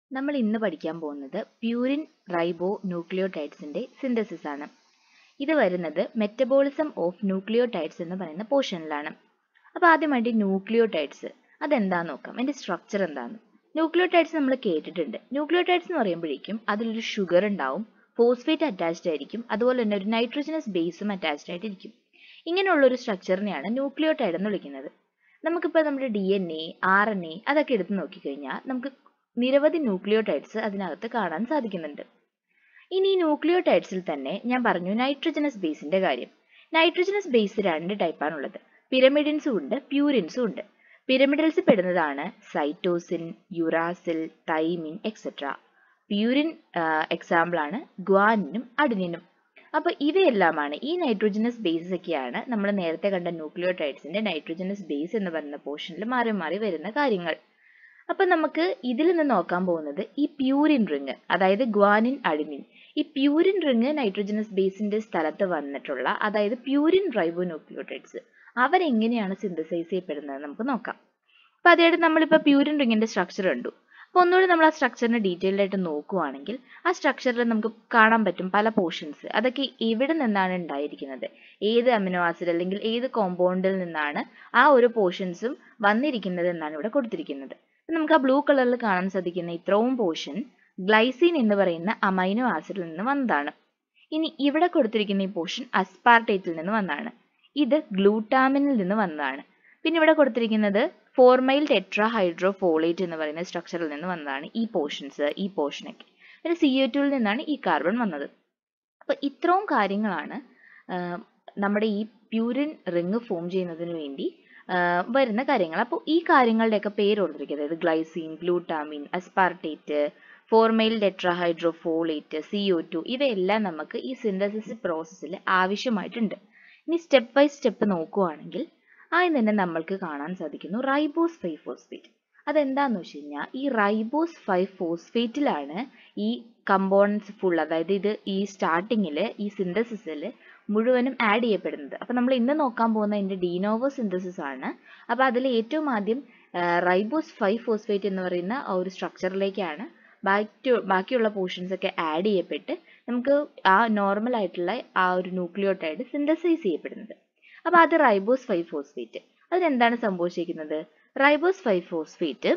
നമ്മൾ ഇന്ന് പഠിക്കാൻ പോകുന്നത് പ്യൂരിൻ റൈബോ ന്യൂക്ലിയോടൈഡ്സിന്റെ സിന്തസിസ് ആണ് ഇത് വരുന്നത് മെറ്റബോളിസം ഓഫ് ന്യൂക്ലിയോടൈഡ്സ് എന്ന് പറയുന്ന പോർഷനിലാണ് അപ്പോൾ ആദ്യമായിട്ട് ന്യൂക്ലിയോടൈഡ്സ് അതെന്താന്ന് നോക്കാം അതിന്റെ സ്ട്രക്ചർ എന്താണ് ന്യൂക്ലിയോടൈഡ്സ് നമ്മൾ കേട്ടിട്ടുണ്ട് ന്യൂക്ലിയോടൈഡ്സ് എന്ന് പറയുമ്പോഴേക്കും അതിലൊരു ഷുഗർ ഉണ്ടാവും ഫോസ്ഫേറ്റ് അറ്റാച്ച്ഡ് ആയിരിക്കും അതുപോലെ തന്നെ ഒരു നൈട്രോജനസ് ബേസും അറ്റാച്ച്ഡ് ആയിട്ടിരിക്കും ഇങ്ങനെയുള്ള ഒരു സ്ട്രക്ചറിനെയാണ് ന്യൂക്ലിയോടൈഡ് എന്ന് വിളിക്കുന്നത് നമുക്കിപ്പോൾ നമ്മുടെ D N A R N A അതൊക്കെ എടുത്ത് നോക്കിക്കഴിഞ്ഞാൽ നമുക്ക് നിരവധി ന്യൂക്ലിയോടൈഡ്സ് അതിനകത്ത് കാണാൻ സാധിക്കുന്നുണ്ട് ഇനി ഈ ന്യൂക്ലിയോടൈഡ്സിൽ തന്നെ ഞാൻ പറഞ്ഞു നൈട്രോജനസ് ബേസിന്റെ കാര്യം നൈട്രോജനസ് ബേസ് രണ്ട് ടൈപ്പാണുള്ളത് പിരമിഡിൻസും ഉണ്ട് പ്യൂരിൻസും ഉണ്ട് പിരമിഡൽസ് പെടുന്നതാണ് cytosine uracil thymine etcetera purine example ആണ് ഗ്വാനിനും അഡിനിനും അപ്പോൾ ഇവയെല്ലാമാണ് ഈ നൈട്രോജനസ് ബേസസ് ഒക്കെയാണ് നമ്മൾ നേരത്തെ കണ്ട ന്യൂക്ലിയോടൈഡ്സിന്റെ നൈട്രോജനസ് ബേസ് എന്ന് പറയുന്ന പോർഷനിൽ മാറി മാറി വരുന്ന കാര്യങ്ങൾ അപ്പൊ നമുക്ക് ഇതിൽ നിന്ന് നോക്കാൻ പോകുന്നത് ഈ പ്യൂരിൻ റിങ് അതായത് ഗ്വാനിൻ അഡിനിൻ ഈ പ്യൂരിൻ റിങ് നൈട്രോജനസ് ബേസിന്റെ സ്ഥലത്ത് വന്നിട്ടുള്ള അതായത് പ്യൂരിൻ റൈബോ ന്യൂക്ലിയോടൈഡ്സ് അവരെങ്ങനെയാണ് സിന്തസൈസ് ചെയ്യപ്പെടുന്നത് നമുക്ക് നോക്കാം അപ്പൊ അതായത് നമ്മളിപ്പോൾ പ്യൂരിൻ റിങ്ങിന്റെ സ്ട്രക്ചർ കണ്ടു അപ്പോൾ ഒന്നുകൂടി നമ്മൾ ആ സ്ട്രക്ചറിനെ ഡീറ്റെയിൽഡ് ആയിട്ട് നോക്കുവാണെങ്കിൽ ആ സ്ട്രക്ചറിൽ നമുക്ക് കാണാൻ പറ്റും പല പോർഷൻസ് അതൊക്കെ എവിടെ നിന്നാണ് ഉണ്ടായിരിക്കുന്നത് ഏത് അമിനോ ആസിഡ് അല്ലെങ്കിൽ ഏത് കോമ്പൗണ്ടിൽ നിന്നാണ് ആ ഒരു പോർഷൻസും വന്നിരിക്കുന്നത് എന്നാണ് ഇവിടെ കൊടുത്തിരിക്കുന്നത് നമുക്ക് ആ ബ്ലൂ കളറിൽ കാണാൻ സാധിക്കുന്ന ഇത്രയും പോർഷൻ ഗ്ലൈസിൻ എന്ന് പറയുന്ന അമൈനോ ആസിഡിൽ നിന്ന് വന്നതാണ് ഇനി ഇവിടെ കൊടുത്തിരിക്കുന്ന ഈ പോർഷൻ അസ്പാർട്ടേറ്റിൽ നിന്ന് വന്നതാണ് ഇത് ഗ്ലൂട്ടാമിനിൽ നിന്ന് വന്നതാണ് പിന്നെ ഇവിടെ കൊടുത്തിരിക്കുന്നത് ഫോർമൈൽ ടെട്രാ ഹൈഡ്രോ ഫോളേറ്റ് എന്ന് പറയുന്ന സ്ട്രക്ചറിൽ നിന്ന് വന്നതാണ് ഈ പോർഷൻസ് ഈ പോർഷനൊക്കെ പിന്നെ സി ഒ ടുവിൽ നിന്നാണ് ഈ കാർബൺ വന്നത് അപ്പോൾ ഇത്രയും കാര്യങ്ങളാണ് നമ്മുടെ ഈ പ്യൂരിൻ റിങ് ഫോം ചെയ്യുന്നതിന് വേണ്ടി വരുന്ന കാര്യങ്ങൾ അപ്പോൾ ഈ കാര്യങ്ങളുടെയൊക്കെ പേര് ഓർത്തിരിക്കുക അതായത് glycine glutamine aspartate formyl tetrahydrofolate C O two ഇവയെല്ലാം നമുക്ക് ഈ സിന്തസിസ് പ്രോസസ്സിൽ ആവശ്യമായിട്ടുണ്ട് ഇനി സ്റ്റെപ്പ് ബൈ സ്റ്റെപ്പ് നോക്കുവാണെങ്കിൽ ആദ്യം തന്നെ നമ്മൾക്ക് കാണാൻ സാധിക്കുന്നു റൈബോസ് ഫൈവ് ഫോസ്ഫേറ്റ് അതെന്താന്ന് വെച്ച് കഴിഞ്ഞാൽ ഈ റൈബോസ് ഫൈവ് ഫോസ്ഫേറ്റിലാണ് ഈ കമ്പോണൻസ് ഫുൾ അതായത് ഇത് ഈ സ്റ്റാർട്ടിങ്ങിൽ ഈ സിന്തസിസിൽ മുഴുവനും ആഡ് ചെയ്യപ്പെടുന്നത് അപ്പം നമ്മൾ ഇന്ന് നോക്കാൻ പോകുന്ന ഇതിൻ്റെ ഡീനോവോ സിന്തസിസ് ആണ് അപ്പോൾ അതിൽ ഏറ്റവും ആദ്യം റൈബോസ് ഫൈവ് ഫോസ്ഫേറ്റ് എന്ന് പറയുന്ന ആ ഒരു സ്ട്രക്ചറിലേക്കാണ് ബാക്കി ബാക്കിയുള്ള പോർഷൻസ് ഒക്കെ ആഡ് ചെയ്യപ്പെട്ട് നമുക്ക് ആ നോർമൽ ആയിട്ടുള്ള ആ ഒരു ന്യൂക്ലിയോടൈഡ് സിന്തസൈസ് ചെയ്യപ്പെടുന്നത് അപ്പോൾ അത് റൈബോസ് ഫൈവ് ഫോസ്ഫേറ്റ് അതിനെന്താണ് സംഭവിച്ചിരിക്കുന്നത് റൈബോസ് ഫൈവ് ഫോസ്ഫേറ്റ്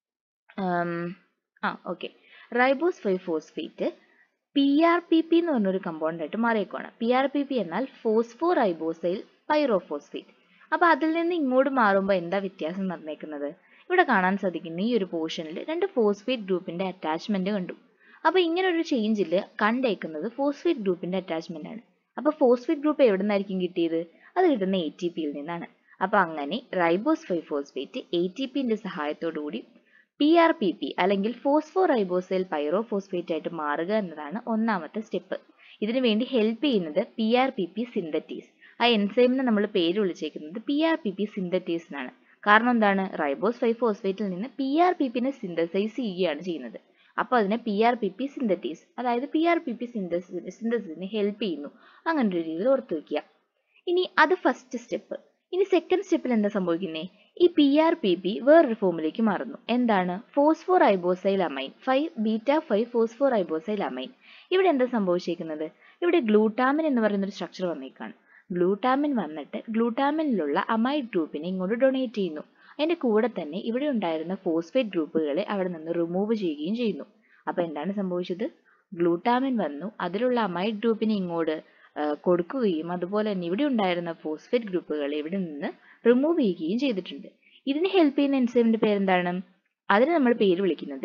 ആ okay ribose five phosphate P R P P എന്ന് പറഞ്ഞൊരു കമ്പൗണ്ട് ആയിട്ട് മാറിയേക്കുവാണ് പി ആർ പി പി എന്നാൽ ഫോസ്ഫോ റൈബോസൈൽ പൈറോഫോസ്ഫേറ്റ് അപ്പോൾ അതിൽ നിന്ന് ഇങ്ങോട്ട് മാറുമ്പോൾ എന്താ വ്യത്യാസം നടന്നേക്കുന്നത് ഇവിടെ കാണാൻ സാധിക്കുന്ന ഈ ഒരു പോർഷനിൽ രണ്ട് ഫോസ്ഫേറ്റ് ഗ്രൂപ്പിന്റെ അറ്റാച്ച്മെന്റ് കണ്ടു അപ്പോൾ ഇങ്ങനെ ഒരു ചേഞ്ചിൽ കണ്ടേക്കുന്നത് ഫോസ്ഫേറ്റ് ഗ്രൂപ്പിന്റെ അറ്റാച്ച്മെന്റ് ആണ് അപ്പോൾ ഫോസ്ഫേറ്റ് ഗ്രൂപ്പ് എവിടെ നിന്നായിരിക്കും കിട്ടിയത് അത് കിട്ടുന്ന എ ടി പിയിൽ നിന്നാണ് അപ്പോൾ അങ്ങനെ ribose five phosphate A T പിന്റെ സഹായത്തോടു കൂടി പി ആർ പി പി അല്ലെങ്കിൽ ഫോസ്ഫോ റൈബോസൈൽ പൈറോഫോസ്ഫേറ്റ് ആയിട്ട് മാറുക എന്നതാണ് ഒന്നാമത്തെ സ്റ്റെപ്പ് ഇതിനു വേണ്ടി ഹെൽപ്പ് ചെയ്യുന്നത് P R P P synthetase ആ എൻസൈമിനെ നമ്മൾ പേര് വിളിച്ചേക്കുന്നത് P R P P synthetase എന്നാണ് കാരണം എന്താണ് റൈബോസ് ഫൈവ് ഫോസ്ഫേറ്റിൽ നിന്ന് പി ആർ പി പിനെ സിന്തസൈസ് ചെയ്യുകയാണ് ചെയ്യുന്നത് അപ്പോൾ അതിനെ P R P P synthetase അതായത് പി ആർ പി പി സിന്തസിന് സിന്തസിന് ഹെൽപ്പ് ചെയ്യുന്നു അങ്ങനെ ഒരു രീതിയിൽ ഓർത്തു വെക്കുക ഇനി അത് ഫസ്റ്റ് സ്റ്റെപ്പ് ഇനി സെക്കൻഡ് സ്റ്റെപ്പിൽ എന്താ സംഭവിക്കുന്നേ ഈ പി ആർ പി പി വേറൊരു ഫോമിലേക്ക് മാറുന്നു എന്താണ് phospho ribosyl amine five beta five phospho ribosyl amine ഇവിടെ എന്താ സംഭവിച്ചിരിക്കുന്നത് ഇവിടെ ഗ്ലൂട്ടാമിൻ എന്ന് പറയുന്ന ഒരു സ്ട്രക്ചർ വന്നേക്കാണ് ഗ്ലൂട്ടാമിൻ വന്നിട്ട് ഗ്ലൂട്ടാമിനിലുള്ള അമൈഡ് ഗ്രൂപ്പിനെ ഇങ്ങോട്ട് ഡൊണേറ്റ് ചെയ്യുന്നു അതിന്റെ കൂടെ തന്നെ ഇവിടെ ഉണ്ടായിരുന്ന ഫോസ്ഫേറ്റ് ഗ്രൂപ്പുകളെ അവിടെ നിന്ന് റിമൂവ് ചെയ്യുകയും ചെയ്യുന്നു അപ്പോൾ എന്താണ് സംഭവിച്ചത് ഗ്ലൂട്ടാമിൻ വന്നു അതിലുള്ള അമൈഡ് ഗ്രൂപ്പിനെ ഇങ്ങോട്ട് കൊടുക്കുകയും അതുപോലെ തന്നെ ഇവിടെ ഉണ്ടായിരുന്ന ഫോസ്ഫേറ്റ് ഗ്രൂപ്പുകൾ ഇവിടെ നിന്ന് റിമൂവ് ചെയ്യുകയും ചെയ്തിട്ടുണ്ട് ഇതിന് ഹെൽപ്പ് ചെയ്യുന്ന എൻസൈമിന്റെ പേരെന്താണ് അതിന് നമ്മൾ പേര് വിളിക്കുന്നത്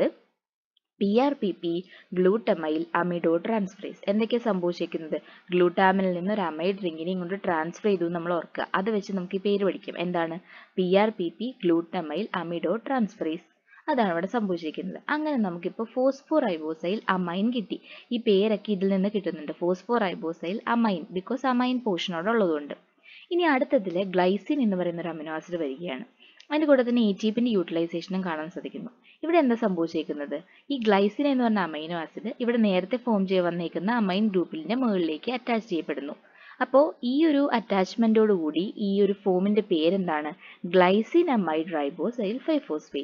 P R P P glutamyl amido transferase എന്തൊക്കെയാണ് സംഭവിച്ചിരിക്കുന്നത് ഗ്ലൂട്ടാമിനിൽ നിന്ന് ഒരു അമൈഡ് റിങ്ങിനെ ഇങ്ങോട്ട് ട്രാൻസ്ഫർ ചെയ്തു നമ്മൾ ഓർക്കുക അത് വെച്ച് നമുക്ക് ഈ പേര് പഠിക്കാം എന്താണ് P R P P glutamyl amido transferase അതാണ് ഇവിടെ സംഭവിച്ചിരിക്കുന്നത് അങ്ങനെ നമുക്കിപ്പോൾ ഫോസ്ഫോ റൈബോസൈൽ അമൈൻ കിട്ടി ഈ പേരൊക്കെ ഇതിൽ നിന്ന് കിട്ടുന്നുണ്ട് phospho ribosyl amine because amine പോർഷനോട് ഉള്ളതുകൊണ്ട് ഇനി അടുത്തതിൽ ഗ്ലൈസിൻ എന്ന് പറയുന്ന ഒരു അമിനോ ആസിഡ് വരികയാണ് അതിൻ്റെ കൂടെ തന്നെ എ ടി പിന്റെ യൂട്ടിലൈസേഷനും കാണാൻ സാധിക്കുന്നു ഇവിടെ എന്താ സംഭവിച്ചിരിക്കുന്നത് ഈ ഗ്ലൈസിൻ എന്ന് പറഞ്ഞ അമൈനോ ആസിഡ് ഇവിടെ നേരത്തെ ഫോം ചെയ്ത് വന്നേക്കുന്ന അമൈൻ ഗ്രൂപ്പിന്റെ മുകളിലേക്ക് അറ്റാച്ച് ചെയ്യപ്പെടുന്നു അപ്പോൾ ഈ ഒരു അറ്റാച്ച്മെന്റോട് കൂടി ഈ ഒരു ഫോമിന്റെ പേരെന്താണ് ഗ്ലൈസിൻ അമൈഡ് റൈബോസൈൽ ഫൈഫോസ്ഫേറ്റ്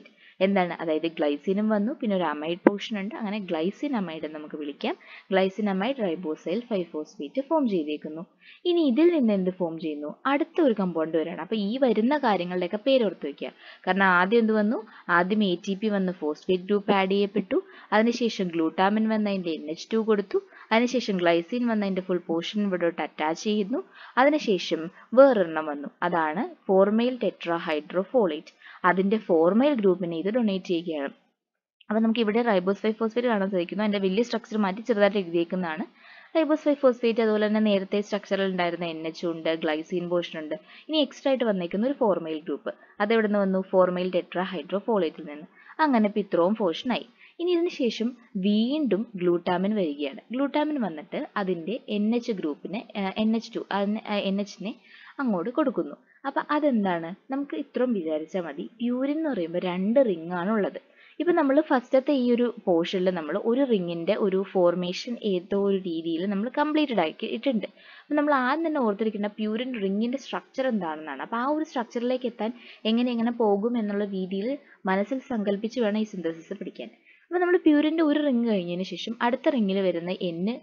എന്താണ് അതായത് ഗ്ലൈസിനും വന്നു പിന്നെ ഒരു അമൈഡ് പോർഷൻ ഉണ്ട് അങ്ങനെ ഗ്ലൈസിൻ അമൈഡ് എന്ന് നമുക്ക് വിളിക്കാം glycine amide ribosyl five phosphate form ചെയ്തേക്കുന്നു ഇനി ഇതിൽ നിന്ന് എന്ത് ഫോം ചെയ്യുന്നു അടുത്ത ഒരു കമ്പൗണ്ട് വരാണ് അപ്പോൾ ഈ വരുന്ന കാര്യങ്ങളുടെയൊക്കെ പേര് ഓർത്ത് വയ്ക്കുക കാരണം ആദ്യം എന്ത് വന്നു ആദ്യം എ ടി പി വന്ന് ഫോസ്ഫേറ്റ് ഗ്രൂപ്പ് ആഡ് ചെയ്യപ്പെട്ടു അതിനുശേഷം ഗ്ലൂട്ടാമിൻ വന്ന് അതിൻ്റെ എൻ എച്ച് ടു കൊടുത്തു അതിനുശേഷം ഗ്ലൈസിൻ വന്ന് അതിൻ്റെ ഫുൾ പോർഷൻ ഇവിടോട്ട് അറ്റാച്ച് ചെയ്യുന്നു അതിനുശേഷം വേറൊരെണ്ണം വന്നു അതാണ് ഫോർമൈൽ ടെട്രാ ഹൈഡ്രോഫോളേറ്റ് അതിൻ്റെ ഫോർമൈൽ ഗ്രൂപ്പിനെ ഇത് ഡൊണേറ്റ് ചെയ്യുകയാണ് അപ്പോൾ നമുക്ക് ഇവിടെ റൈബോസ് ഫൈവ് ഫോസ്ഫേറ്റ് കാണാൻ സാധിക്കുന്നു അതിൻ്റെ വലിയ സ്ട്രക്ചർ മാറ്റി ചെറുതായിട്ട് എഴുതിയേക്കുന്നതാണ് റൈബോസ് ഫൈവ് ഫോസ്ഫേറ്റ് അതുപോലെ തന്നെ നേരത്തെ സ്ട്രക്ചറിൽ ഉണ്ടായിരുന്ന എൻ എച്ച് ഉണ്ട് ഗ്ലൈസീൻ പോർഷൻ ഉണ്ട് ഇനി എക്സ്ട്രാ ആയിട്ട് വന്നേക്കുന്ന ഒരു ഫോർമൈൽ ഗ്രൂപ്പ് അത് എവിടെ നിന്ന് വന്നു ഫോർമൈൽ ടെട്രാ ഹൈഡ്രോഫോളേറ്റിൽ നിന്ന് അങ്ങനെ ഇപ്പോൾ ഇത്രയും പോർഷനായി ഇനി ഇതിന് ശേഷം വീണ്ടും ഗ്ലൂട്ടാമിൻ വരികയാണ് ഗ്ലൂട്ടാമിൻ വന്നിട്ട് അതിൻ്റെ എൻ എച്ച് ഗ്രൂപ്പിനെ എൻ എച്ച് ടു എൻ എച്ചിനെ അങ്ങോട്ട് കൊടുക്കുന്നു അപ്പം അതെന്താണ് നമുക്ക് ഇത്രയും വിചാരിച്ചാൽ മതി പ്യൂരിൻ എന്ന് പറയുമ്പോൾ രണ്ട് റിംഗ് ആണ് ഉള്ളത് ഇപ്പം നമ്മൾ ഫസ്റ്റത്തെ ഈ ഒരു പോർഷനിൽ നമ്മൾ ഒരു റിങ്ങിൻ്റെ ഒരു ഫോർമേഷൻ ഏതോ ഒരു രീതിയിൽ നമ്മൾ കംപ്ലീറ്റഡ് ആക്കി ഇട്ടുണ്ട് അപ്പം നമ്മൾ ആദ്യം തന്നെ ഓർത്തിരിക്കേണ്ട പ്യൂരിൻ റിങ്ങിൻ്റെ സ്ട്രക്ചർ എന്താണെന്നാണ് അപ്പോൾ ആ ഒരു സ്ട്രക്ചറിലേക്ക് എത്താൻ എങ്ങനെ എങ്ങനെ പോകും എന്നുള്ള രീതിയിൽ മനസ്സിൽ സങ്കല്പിച്ച് വേണം ഈ സിന്തസിസ് പഠിക്കാൻ അപ്പോൾ നമ്മൾ പ്യൂരിൻ്റെ ഒരു റിങ് കഴിഞ്ഞതിന് ശേഷം അടുത്ത റിങ്ങിൽ വരുന്ന എന്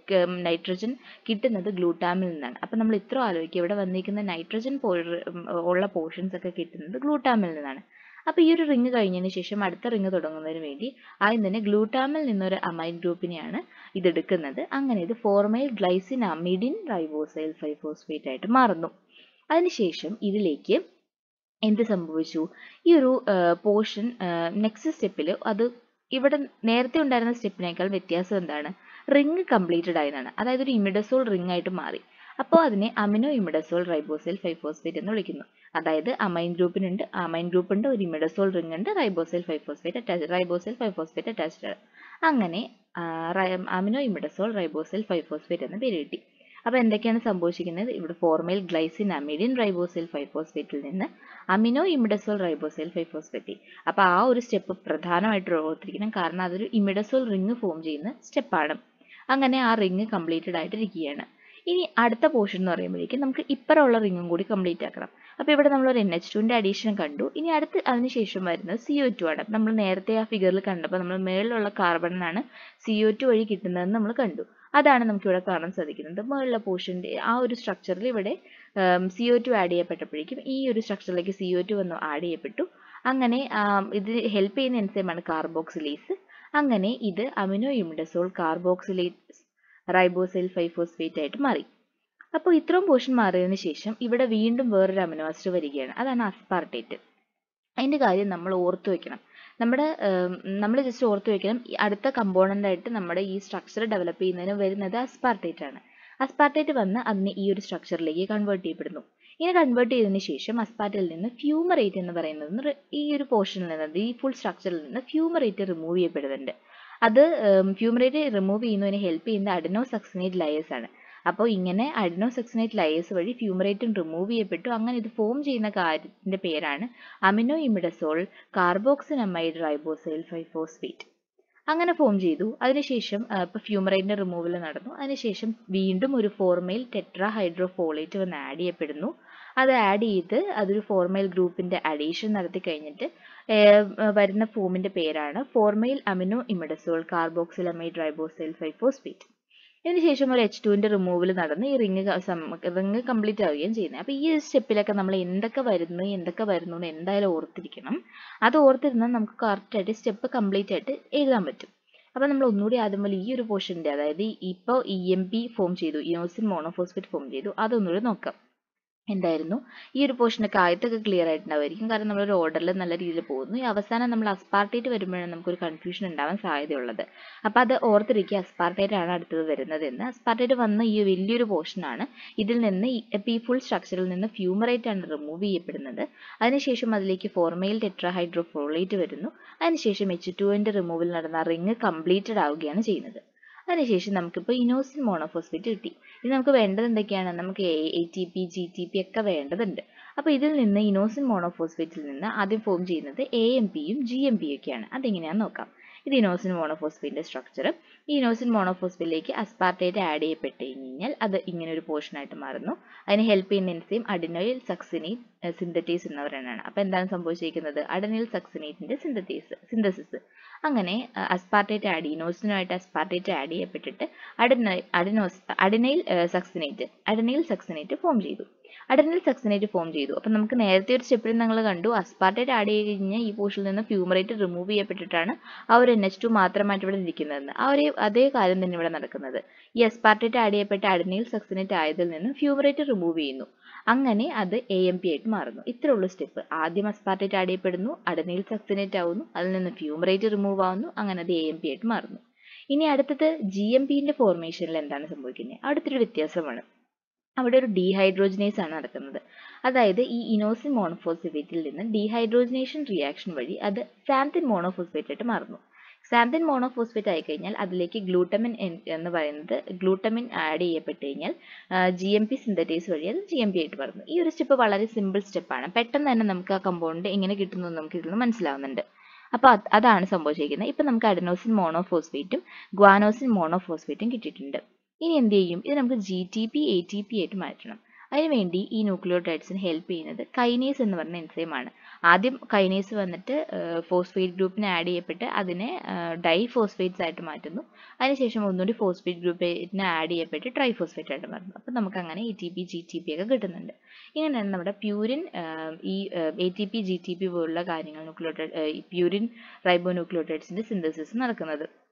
നൈട്രജൻ കിട്ടുന്നത് ഗ്ലൂട്ടാമിൽ നിന്നാണ് അപ്പോൾ നമ്മൾ ഇത്ര ആലോചിക്കുക ഇവിടെ വന്നിരിക്കുന്ന നൈട്രജൻ ഉള്ള പോർഷൻസ് ഒക്കെ കിട്ടുന്നത് ഗ്ലൂട്ടാമിൽ നിന്നാണ് അപ്പോൾ ഈ ഒരു റിങ് കഴിഞ്ഞതിന് ശേഷം അടുത്ത റിങ് തുടങ്ങുന്നതിന് വേണ്ടി ആദ്യം തന്നെ ഗ്ലൂട്ടാമിൽ നിന്നൊരു അമൈൻ ഗ്രൂപ്പിനെയാണ് ഇതെടുക്കുന്നത് അങ്ങനെ ഇത് formyl glycine amidine ribosyl five phosphate ആയിട്ട് മാറുന്നു അതിനുശേഷം ഇതിലേക്ക് എന്ത് സംഭവിച്ചു ഈ ഒരു പോർഷൻ നെക്സ്റ്റ് സ്റ്റെപ്പിൽ അത് ഇവിടെ നേരത്തെ ഉണ്ടായിരുന്ന സ്റ്റെപ്പിനേക്കാൾ വ്യത്യാസം എന്താണ് റിങ് കംപ്ലീറ്റഡ് ആയതാണ് അതായത് ഒരു ഇമിഡസോൾ റിംഗ് ആയിട്ട് മാറി അപ്പോൾ അതിനെ അമിനോ ഇമിഡസോൾ റൈബോസൈൽ ഫൈഫോസ്ഫേറ്റ് എന്ന് വിളിക്കുന്നു അതായത് അമൈൻ ഗ്രൂപ്പിനുണ്ട് അമൈൻ ഗ്രൂപ്പ് ഉണ്ട് ഒരു ഇമിഡസോൾ റിംഗ് ഉണ്ട് ribosyl five phosphate attach ribosyl five phosphate attached ആണ് അങ്ങനെ അമിനോ ഇമിഡസോൾ റൈബോസൈൽ ഫൈഫോസ്ഫേറ്റ് എന്ന പേര് കിട്ടി അപ്പോൾ എന്തൊക്കെയാണ് സംഭവിച്ചിരിക്കുന്നത് ഇവിടെ ഫോർമൈൽ ഗ്ലൈസിൻ അമിഡിൻ റൈബോസൈൽ ഫൈഫോസ്ഫേറ്റിൽ നിന്ന് അമിനോ ഇമിഡസോൾ റൈബോസൈൽ ഫൈഫോസ്ഫേറ്റ് അപ്പോൾ ആ ഒരു സ്റ്റെപ്പ് പ്രധാനമായിട്ട് ഓർത്തിരിക്കണം കാരണം അതൊരു ഇമിഡസോൾ റിങ് ഫോം ചെയ്യുന്ന സ്റ്റെപ്പാണ് അങ്ങനെ ആ റിങ് കംപ്ലീറ്റഡ് ആയിട്ടിരിക്കുകയാണ് ഇനി അടുത്ത പോർഷൻ എന്ന് പറയുമ്പോഴേക്കും നമുക്ക് ഇപ്പറമുള്ള റിങ്ങും കൂടി കംപ്ലീറ്റ് ആക്കണം അപ്പോൾ ഇവിടെ നമ്മൾ ഒരു എൻ എച്ച് ടുവിൻ്റെ അഡീഷൻ കണ്ടു ഇനി അടുത്ത് അതിന് ശേഷം വരുന്നത് സി ഒ ടു ആണ് നമ്മൾ നേരത്തെ ആ ഫിഗറിൽ കണ്ടപ്പോൾ നമ്മൾ മേളിലുള്ള കാർബണിനാണ് സി ഒ ടു വഴി കിട്ടുന്നതെന്ന് നമ്മൾ കണ്ടു അതാണ് നമുക്കിവിടെ കാണാൻ സാധിക്കുന്നത് മുകളിലെ പോർഷൻ്റെ ആ ഒരു സ്ട്രക്ചറിൽ ഇവിടെ സി ഒ ടു ആഡ് ചെയ്യപ്പെട്ടപ്പോഴേക്കും ഈ ഒരു സ്ട്രക്ചറിലേക്ക് സി ഒ ടു വന്ന് ആഡ് ചെയ്യപ്പെട്ടു അങ്ങനെ ഇത് ഹെൽപ്പ് ചെയ്യുന്ന എൻസൈമാണ് കാർബോക്സിലേസ് അങ്ങനെ ഇത് amino imidazole carboxylase ribosyl five phosphate ആയിട്ട് മാറി അപ്പോൾ ഇത്രയും പോർഷൻ മാറിയതിന് ശേഷം ഇവിടെ വീണ്ടും വേറൊരു അമിനോ ആസിഡ് വരികയാണ് അതാണ് അസ്പാർട്ടേറ്റ് അതിൻ്റെ കാര്യം നമ്മൾ ഓർത്തു വെക്കണം നമ്മുടെ നമ്മൾ ജസ്റ്റ് ഓർത്തു വെക്കണം അടുത്ത കമ്പോണൻ്റ് ആയിട്ട് നമ്മുടെ ഈ സ്ട്രക്ചർ ഡെവലപ്പ് ചെയ്യുന്നതിന് വരുന്നത് അസ്പാർട്ടേറ്റ് ആണ് അസ്പാർട്ടേറ്റ് വന്ന് അതിനെ ഈ ഒരു സ്ട്രക്ചറിലേക്ക് കൺവേർട്ട് ചെയ്യപ്പെടുന്നു ഇങ്ങനെ കൺവേർട്ട് ചെയ്തതിന് ശേഷം അസ്പാർട്ടിൽ നിന്ന് ഫ്യൂമറേറ്റ് എന്ന് പറയുന്നത് ഈ ഒരു പോർഷനിൽ നിന്ന് ഈ ഫുൾ സ്ട്രക്ചറിൽ നിന്ന് ഫ്യൂമറേറ്റ് റിമൂവ് ചെയ്യപ്പെടുന്നുണ്ട് അത് ഫ്യൂമറേറ്റ് റിമൂവ് ചെയ്യുന്നതിന് ഹെൽപ്പ് ചെയ്യുന്ന അഡിനോസക്സിനേറ്റ് ലയേഴ്സ് ആണ് അപ്പോൾ ഇങ്ങനെ അഡിനോസക്സിനേറ്റ് ലയേഴ്സ് വഴി ഫ്യൂമറേറ്റും റിമൂവ് ചെയ്യപ്പെട്ടു അങ്ങനെ ഇത് ഫോം ചെയ്യുന്ന കാര്യത്തിൻ്റെ പേരാണ് amino imidazole carboxamide ribosyl five phosphate അങ്ങനെ ഫോം ചെയ്തു അതിനുശേഷം ഇപ്പോൾ ഫ്യൂമറൈറ്റിൻ്റെ റിമൂവൽ നടന്നു അതിനുശേഷം വീണ്ടും ഒരു ഫോർമൈൽ ടെട്രാ ഹൈഡ്രോഫോളേറ്റ് വന്ന് ആഡ് ചെയ്യപ്പെടുന്നു അത് ആഡ് ചെയ്ത് അതൊരു ഫോർമൈൽ ഗ്രൂപ്പിൻ്റെ അഡീഷൻ നടത്തി കഴിഞ്ഞിട്ട് വരുന്ന ഫോമിൻ്റെ പേരാണ് formyl amino imidazole carboxamide ribosyl five phosphate ഇതിനുശേഷം ഒരു എച്ച് ടുവിൻ്റെ റിമൂവൽ നടന്ന് ഈ റിങ് റിങ് കംപ്ലീറ്റ് ആവുകയും ചെയ്യുന്നത് അപ്പോൾ ഈ സ്റ്റെപ്പിലൊക്കെ നമ്മൾ എന്തൊക്കെ വരുന്നു എന്തൊക്കെ വരുന്നു എന്ന് എന്തായാലും ഓർത്തിരിക്കണം അത് ഓർത്തിരുന്നാൽ നമുക്ക് കറക്റ്റായിട്ട് സ്റ്റെപ്പ് കംപ്ലീറ്റ് ആയിട്ട് എഴുതാൻ പറ്റും അപ്പോൾ നമ്മൾ ഒന്നുകൂടി ആദ്യം പോലെ ഈ ഒരു പോർഷൻ്റെ അതായത് ഇപ്പോൾ ഇ എം പി ഫോം ചെയ്തു ഇനോസിൻ മോണോഫോസ്ഫേറ്റ് ഫോം ചെയ്തു അതൊന്നുകൂടി നോക്കാം എന്തായിരുന്നു ഈ ഒരു പോർഷനൊക്കെ ആദ്യത്തൊക്കെ ക്ലിയർ ആയിട്ടുണ്ടാവുമായിരിക്കും കാരണം നമ്മളൊരു ഓർഡറിൽ നല്ല രീതിയിൽ പോകുന്നു ഈ അവസാനം നമ്മൾ അസ്പാർട്ടേറ്റ് വരുമ്പോഴാണ് നമുക്കൊരു കൺഫ്യൂഷൻ ഉണ്ടാവാൻ സാധ്യതയുള്ളത് അപ്പോൾ അത് ഓർത്തിരിക്കുക അസ്പാർട്ടേറ്റ് ആണ് അടുത്തത് വരുന്നത് എന്ന് അസ്പാർട്ടേറ്റ് വന്ന ഈ വലിയൊരു പോർഷനാണ് ഇതിൽ നിന്ന് ഇപ്പോൾ ഈ ഫുൾ സ്ട്രക്ചറിൽ നിന്ന് ഫ്യൂമറേറ്റ് ആണ് റിമൂവ് ചെയ്യപ്പെടുന്നത് അതിനുശേഷം അതിലേക്ക് ഫോർമൈൽ ടെട്രാഹൈഡ്രോഫോളേറ്റ് വരുന്നു അതിനുശേഷം എച്ച് ടുവിൻ്റെ റിമൂവൽ നടന്ന റിങ് കംപ്ലീറ്റഡ് ആവുകയാണ് ചെയ്യുന്നത് അതിനുശേഷം നമുക്കിപ്പോൾ ഇനോസിൻ മോണോഫോസ്ഫേറ്റ് കിട്ടി ഇത് നമുക്ക് വേണ്ടത് എന്തൊക്കെയാണ് നമുക്ക് A T P G T P ഒക്കെ വേണ്ടതുണ്ട് അപ്പോൾ ഇതിൽ നിന്ന് ഇനോസിൻ മോണോഫോസ്ഫേറ്റിൽ നിന്ന് ആദ്യം ഫോം ചെയ്യുന്നത് എ എം പിയും ജി എം പിയും ഒക്കെയാണ് അതെങ്ങനെയാണെന്ന് നോക്കാം ഇത് ഇനോസിൻ മോണോഫോസ്ഫേറ്റിന്റെ സ്ട്രക്ചർ ഈ ഇനോസിൻ മോണോഫോസ്ഫേറ്റിലേക്ക് അസ്പാർട്ടേറ്റ് ആഡ് ചെയ്യപ്പെട്ട് കഴിഞ്ഞാൽ അത് ഇങ്ങനെ ഒരു പോർഷൻ ആയിട്ട് മാറുന്നു അതിന് ഹെൽപ്പ് ചെയ്യുന്ന എൻസൈം അഡിനോയിൽ സക്സിനേറ്റ് സിന്തറ്റേസ് എന്ന് പറയുന്നതാണ് അപ്പോൾ എന്താണ് സംഭവിച്ചിരിക്കുന്നത് അഡനൈൽ സക്സിനേറ്റിന്റെ സിന്തറ്റേസ് സിന്തസിസ് അങ്ങനെ അസ്പാർട്ടേറ്റ് ആഡ് ഇനോസിനുമായിട്ട് അസ്പാർട്ടേറ്റ് ആഡ് ചെയ്യപ്പെട്ടിട്ട് അഡിനൈ അഡിനോസ് adenyl succinate adenyl succinate form ചെയ്തു അഡനൽ സക്സിനേറ്റ് ഫോം ചെയ്തു അപ്പം നമുക്ക് നേരത്തെ ഒരു സ്റ്റെപ്പിൽ നിങ്ങൾ കണ്ടു അസ്പാർട്ടേറ്റ് ആഡ് ചെയ്ത് കഴിഞ്ഞാൽ ഈ പോർഷനിൽ നിന്ന് ഫ്യൂമറേറ്റ് റിമൂവ് ചെയ്യപ്പെട്ടിട്ടാണ് ആ ഒരു എൻ എച്ച് ടു മാത്രമായിട്ട് ഇവിടെ ഇരിക്കുന്നതെന്ന് ആ ഒരു അതേ കാര്യം തന്നെ ഇവിടെ നടക്കുന്നത് ഈ അസ്പാർട്ടേറ്റ് ആഡ് ചെയ്യപ്പെട്ട അഡനൈൽ സക്സിനേറ്റ് ആയതിൽ നിന്ന് ഫ്യൂമറേറ്റ് റിമൂവ് ചെയ്യുന്നു അങ്ങനെ അത് എ എം പി ആയിട്ട് മാറുന്നു ഇത്രേ ഉള്ളൂ സ്റ്റെപ്പ് ആദ്യം അസ്പാർട്ടേറ്റ് ആഡ് ചെയ്യപ്പെടുന്നു അഡനൈൽ സക്സിനേറ്റ് ആവുന്നു അതിൽ നിന്ന് ഫ്യൂമറേറ്റ് റിമൂവ് ആവുന്നു അങ്ങനെ അത് എ എം പി ആയിട്ട് മാറുന്നു ഇനി അടുത്തത് ജി എം പിന്റെ ഫോർമേഷനിൽ എന്താണ് സംഭവിക്കുന്നത് അടുത്തൊരു വ്യത്യാസമാണ് അവിടെ ഒരു ഡീഹൈഡ്രോജനേസ് ആണ് നടക്കുന്നത് അതായത് ഈ ഇനോസിൻ മോണോഫോസ്ഫേറ്റിൽ നിന്ന് ഡീഹൈഡ്രോജനേഷൻ റിയാക്ഷൻ വഴി അത് സാന്തിൻ മോണോഫോസ്ഫേറ്റ് ആയിട്ട് മാറുന്നു സാന്തിൻ മോണോഫോസ്ഫേറ്റ് ആയി കഴിഞ്ഞാൽ അതിലേക്ക് ഗ്ലൂട്ടമിൻ എന്ന് പറയുന്നത് ഗ്ലൂട്ടമിൻ ആഡ് ചെയ്യപ്പെട്ട് കഴിഞ്ഞാൽ ജി എം പി സിന്തറ്റൈസ് വഴി അത് ജി എം പി ആയിട്ട് മാറുന്നു ഈ ഒരു സ്റ്റെപ്പ് വളരെ സിമ്പിൾ സ്റ്റെപ്പാണ് പെട്ടെന്ന് തന്നെ നമുക്ക് ആ കമ്പൗണ്ട് എങ്ങനെ കിട്ടുന്നു എന്ന് നമുക്ക് ഇതിൽ നിന്ന് മനസ്സിലാവുന്നുണ്ട് അപ്പോൾ അതാണ് സംഭവിച്ചിരിക്കുന്നത് ഇപ്പം നമുക്ക് അഡനോസിൻ മോണോഫോസ്ഫേറ്റും ഗ്വാനോസിൻ മോണോഫോസ്ഫേറ്റും കിട്ടിയിട്ടുണ്ട് ഇനി എന്ത് ചെയ്യും ഇത് നമുക്ക് G T P A T P ആയിട്ട് മാറ്റണം അതിനുവേണ്ടി ഈ ന്യൂക്ലിയോടൈഡ്സിന് ഹെൽപ്പ് ചെയ്യുന്നത് കൈനേസ് എന്ന് പറഞ്ഞ എൻസൈമാണ് ആദ്യം കൈനേസ് വന്നിട്ട് ഫോസ്ഫേറ്റ് ഗ്രൂപ്പിനെ ആഡ് ചെയ്യപ്പെട്ട് അതിനെ ഡൈ ഫോസ്ഫേറ്റ്സ് ആയിട്ട് മാറ്റുന്നു അതിനുശേഷം ഒന്നുകൂടി ഫോസ്ഫേറ്റ് ഗ്രൂപ്പിനെ ആഡ് ചെയ്യപ്പെട്ട് ട്രൈ ഫോസ്ഫേറ്റ് ആയിട്ട് മാറുന്നു അപ്പോൾ നമുക്ക് അങ്ങനെ A T P G T P ഒക്കെ കിട്ടുന്നുണ്ട് ഇങ്ങനെയാണ് നമ്മുടെ പ്യൂരിൻ ഈ A T P G T P പോലുള്ള കാര്യങ്ങൾ ന്യൂക്ലിയോടൈഡ് പ്യൂരിൻ റൈബോ ന്യൂക്ലിയോടൈഡ്സിന്റെ സിന്തസിസ് നടക്കുന്നത്